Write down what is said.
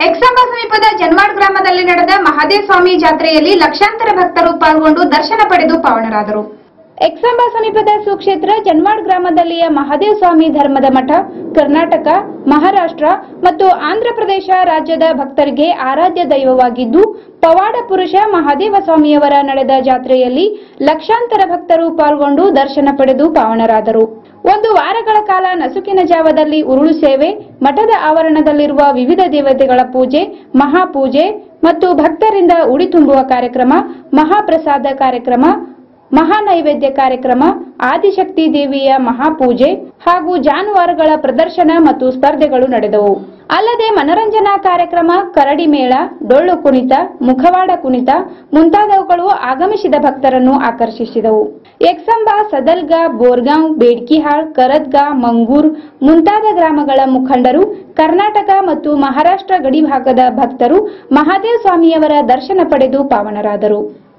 ಎಕ್ಸಂಬ ಸಮೀಪದ ಜನ್ವಾಡ್ ಗ್ರಾಮದಲ್ಲಿ ನಡೆದ ಮಹಾದೇವ ಸ್ವಾಮಿ ಜಾತ್ರೆಯಲ್ಲಿ ಲಕ್ಷಾಂತರ ಭಕ್ತರು ಪಾಲ್ಗೊಂಡು ದರ್ಶನ ಪಡೆದು ಪಾವನರಾದರು ಎಕ್ಸಂಬ ಸಮೀಪದ ಸುಕ್ಷೇತ್ರ ಜನ್ವಾಡ್ ಗ್ರಾಮದಲ್ಲಿಯ ಮಹಾದೇವ ಸ್ವಾಮಿ ಧರ್ಮದ ಮಠ ಕರ್ನಾಟಕ ಮಹಾರಾಷ್ಟ್ರ ಮತ್ತು ಆಂಧ್ರಪ್ರದೇಶ ರಾಜ್ಯದ ಭಕ್ತರಿಗೆ ಆರಾಧ್ಯ ದೈವವಾಗಿದ್ದು ಪವಾಡ ಪುರುಷ ಮಹಾದೇವ ಸ್ವಾಮಿಯವರ ನಡೆದ ಜಾತ್ರೆಯಲ್ಲಿ ಲಕ್ಷಾಂತರ ಭಕ್ತರು ಪಾಲ್ಗೊಂಡು ದರ್ಶನ ಪಡೆದು ಪಾವನರಾದರು ಒಂದು ವಾರಗಳ ಕಾಲ ನಸುಕಿನ ಜಾವದಲ್ಲಿ ಉರುಳು ಸೇವೆ ಮಠದ ಆವರಣದಲ್ಲಿರುವ ವಿವಿಧ ದೇವತೆಗಳ ಪೂಜೆ ಮಹಾಪೂಜೆ ಮತ್ತು ಭಕ್ತರಿಂದ ಉಡಿ ತುಂಬುವ ಕಾರ್ಯಕ್ರಮ ಮಹಾಪ್ರಸಾದ ಕಾರ್ಯಕ್ರಮ ಮಹಾನೈವೇದ್ಯ ಕಾರ್ಯಕ್ರಮ ಆದಿಶಕ್ತಿ ದೇವಿಯ ಮಹಾಪೂಜೆ ಹಾಗೂ ಜಾನುವಾರುಗಳ ಪ್ರದರ್ಶನ ಮತ್ತು ಸ್ಪರ್ಧೆಗಳು ನಡೆದವು ಅಲ್ಲದೆ ಮನರಂಜನಾ ಕಾರ್ಯಕ್ರಮ ಕರಡಿ ಮೇಳ ಡೊಳ್ಳು ಕುಣಿತ ಮುಖವಾಡ ಕುಣಿತ ಮುಂತಾದವುಗಳು ಆಗಮಿಸಿದ ಭಕ್ತರನ್ನು ಆಕರ್ಷಿಸಿದವು ಎಕ್ಸಂಬ ಸದಲ್ಗಾ ಬೋರ್ಗಾಂವ್ ಬೇಡ್ಕಿಹಾಳ್ ಕರದ್ಗಾ ಮಂಗೂರ್ ಮುಂತಾದ ಗ್ರಾಮಗಳ ಮುಖಂಡರು ಕರ್ನಾಟಕ ಮತ್ತು ಮಹಾರಾಷ್ಟ್ರ ಗಡಿಭಾಗದ ಭಕ್ತರು ಮಹಾದೇವ ಸ್ವಾಮಿಯವರ ದರ್ಶನ ಪಡೆದು ಪಾವನರಾದರು